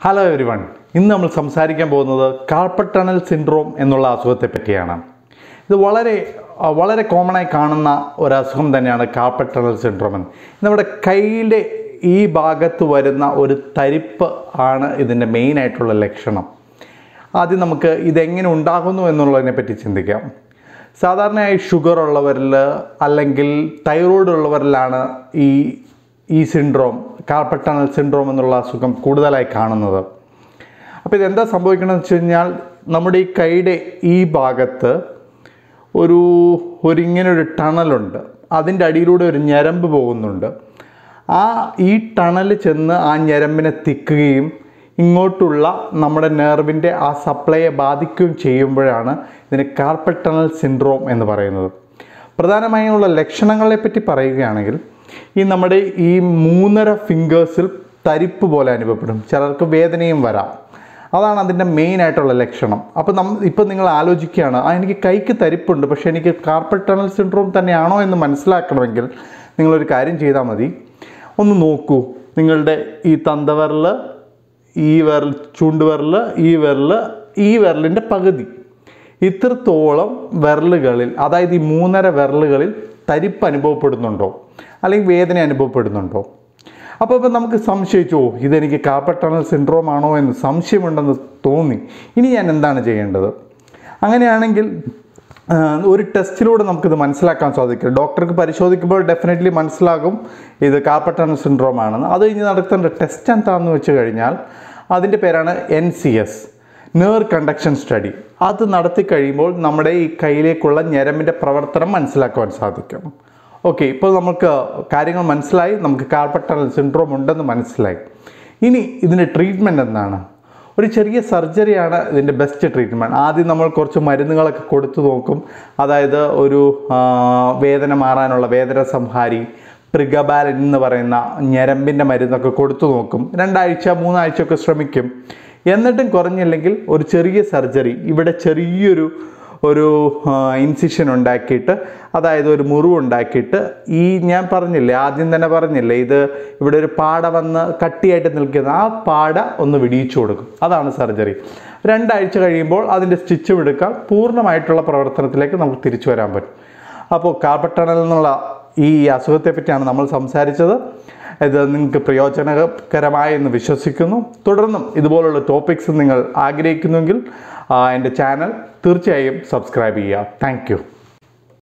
hello every one ഇന്ന് നമ്മൾ സംസാരിക്കാൻ പോകുന്നത് കാർപ്പറ്റ് ടണൽ സിൻഡ്രോം എന്നുള്ള അസുഖത്തെ പറ്റിയാണ് ഇത് വളരെ ആ, വളരെ കോമൺ ആയി കാണുന്ന ഒരു അസുഖം തന്നെയാണ് കാർപ്പറ്റ് ടണൽ സിൻഡ്രോം എന്ന് നമ്മുടെ കയ്യിലെ ഈ ഭാഗത്ത് വരുന്ന ഒരു തരിപ്പ് ആണ് ഇതിൻ്റെ മെയിൻ ആയിട്ടുള്ള ലക്ഷണം ആദ്യം നമുക്ക് ഇതെങ്ങനെ ഉണ്ടാകുന്നു എന്നുള്ളതിനെ പറ്റി ചിന്തിക്കാം സാധാരണയായി ഷുഗർ ഉള്ളവരിൽ അല്ലെങ്കിൽ തൈറോയ്ഡ് ഉള്ളവരിലാണ് ഈ ഈ സിൻഡ്രോം കാർപ്പറ്റ് ടണൽ സിൻഡ്രോം എന്നുള്ള അസുഖം കൂടുതലായി കാണുന്നത് അപ്പോൾ ഇതെന്താ സംഭവിക്കണമെന്ന് വെച്ച് കഴിഞ്ഞാൽ നമ്മുടെ ഈ കൈയുടെ ഈ ഭാഗത്ത് ഒരു ഒരു ഇങ്ങനെ ഒരു ടണലുണ്ട് അതിൻ്റെ അടിയിലൂടെ ഒരു ഞരമ്പ് പോകുന്നുണ്ട് ആ ഈ ടണൽ ചെന്ന് ആ ഞരമ്പിനെ തിക്കുകയും ഇങ്ങോട്ടുള്ള നമ്മുടെ നെർവിൻ്റെ ആ സപ്ലൈയെ ബാധിക്കുകയും ചെയ്യുമ്പോഴാണ് ഇതിന് കാർപ്പറ്റ് ടണൽ സിൻഡ്രോം എന്ന് പറയുന്നത് പ്രധാനമായുള്ള ലക്ഷണങ്ങളെ പറ്റി പറയുകയാണെങ്കിൽ ഈ നമ്മുടെ ഈ മൂന്നര ഫിംഗേഴ്സിൽ തരിപ്പ് പോലെ അനുഭവപ്പെടും ചിലർക്ക് വേദനയും വരാം അതാണ് അതിൻ്റെ മെയിൻ ആയിട്ടുള്ള ലക്ഷണം അപ്പോൾ നം ഇപ്പം നിങ്ങൾ ആലോചിക്കുകയാണ് ആ എനിക്ക് കൈക്ക് തരിപ്പുണ്ട് പക്ഷേ എനിക്ക് കാർപ്പറ്റ് ടണൽ സിൻഡ്രോം തന്നെയാണോ എന്ന് മനസ്സിലാക്കണമെങ്കിൽ നിങ്ങളൊരു കാര്യം ചെയ്താൽ മതി ഒന്ന് നോക്കൂ നിങ്ങളുടെ ഈ തന്തവിരൽ ഈ വിരൽ ചൂണ്ടുവിരൽ ഈ വിരൽ ഈ വിരലിൻ്റെ പകുതി ഇത്രത്തോളം വിരലുകളിൽ അതായത് ഈ മൂന്നര വിരലുകളിൽ തരിപ്പ് അനുഭവപ്പെടുന്നുണ്ടോ അല്ലെങ്കിൽ വേദന അനുഭവപ്പെടുന്നുണ്ടോ അപ്പോൾ ഇപ്പം നമുക്ക് സംശയിച്ചു "ഓ, ഇതെനിക്ക് കാർപ്പറ്റ് ടണൽ സിൻഡ്രോം ആണോ എന്ന് സംശയമുണ്ടെന്ന് തോന്നി ഇനി ഞാൻ എന്താണ് ചെയ്യേണ്ടത് അങ്ങനെയാണെങ്കിൽ ആ, ഒരു ടെസ്റ്റിലൂടെ നമുക്കിത് മനസ്സിലാക്കാൻ സാധിക്കും ഡോക്ടർക്ക് പരിശോധിക്കുമ്പോൾ ഡെഫിനറ്റ്ലി മനസ്സിലാകും ഇത് കാർപ്പറ്റ് ടണൽ സിൻഡ്രോം ആണെന്ന് അത് കഴിഞ്ഞ് നടത്തേണ്ട ടെസ്റ്റ് എന്താണെന്ന് വെച്ച് കഴിഞ്ഞാൽ അതിൻ്റെ പേരാണ് N C S nerve conduction study അത് നടത്തി കഴിയുമ്പോൾ നമ്മുടെ ഈ കയ്യിലേക്കുള്ള ഞരമ്പിൻ്റെ പ്രവർത്തനം മനസ്സിലാക്കുവാൻ സാധിക്കും ഓക്കെ ഇപ്പോൾ നമുക്ക് കാര്യങ്ങൾ മനസ്സിലായി നമുക്ക് കാർപ്പറ്റ് ടണൽ സിൻഡ്രോം ഉണ്ടെന്ന് മനസ്സിലായി ഇനി ഇതിൻ്റെ ട്രീറ്റ്മെൻറ്റ് എന്താണ് ഒരു ചെറിയ സർജറിയാണ് ഇതിൻ്റെ ബെസ്റ്റ് ട്രീറ്റ്മെൻറ്റ് ആദ്യം നമ്മൾ കുറച്ച് മരുന്നുകളൊക്കെ കൊടുത്തു നോക്കും അതായത് ഒരു ആ, വേദന മാറാനുള്ള വേദന സംഹാരി പ്രിഗബാലൻ എന്ന് പറയുന്ന ഞരമ്പിൻ്റെ മരുന്നൊക്കെ കൊടുത്തു നോക്കും രണ്ടാഴ്ച മൂന്നാഴ്ച ഒക്കെ ശ്രമിക്കും എന്നിട്ടും കുറഞ്ഞില്ലെങ്കിൽ ഒരു ചെറിയ സർജറി ഇവിടെ ചെറിയൊരു ഒരു ഇൻസിഷൻ ഉണ്ടാക്കിയിട്ട് അതായത് ഒരു മുറിവ് ഉണ്ടാക്കിയിട്ട് ഈ ഞാൻ പറഞ്ഞില്ലേ ആദ്യം തന്നെ പറഞ്ഞില്ലേ ഇത് ഇവിടെ ഒരു പാട വന്ന് കട്ടിയായിട്ട് നിൽക്കുന്ന ആ പാട ഒന്ന് വിടിയിച്ചു കൊടുക്കും അതാണ് സർജറി രണ്ടാഴ്ച കഴിയുമ്പോൾ അതിൻ്റെ സ്റ്റിച്ച് എടുക്കാം പൂർണ്ണമായിട്ടുള്ള പ്രവർത്തനത്തിലേക്ക് നമുക്ക് തിരിച്ചു വരാൻ പറ്റും അപ്പോൾ കാർപ്പറ്റ് ടണൽ എന്നുള്ള ഈ അസുഖത്തെ പറ്റിയാണ് നമ്മൾ സംസാരിച്ചത് ഇത് നിങ്ങൾക്ക് പ്രയോജനകരമായി എന്ന് വിശ്വസിക്കുന്നു തുടർന്നും ഇതുപോലുള്ള ടോപ്പിക്സ് നിങ്ങൾ ആഗ്രഹിക്കുന്നുവെങ്കിൽ ആ, എൻ്റെ ചാനൽ തീർച്ചയായും സബ്സ്ക്രൈബ് ചെയ്യുക താങ്ക്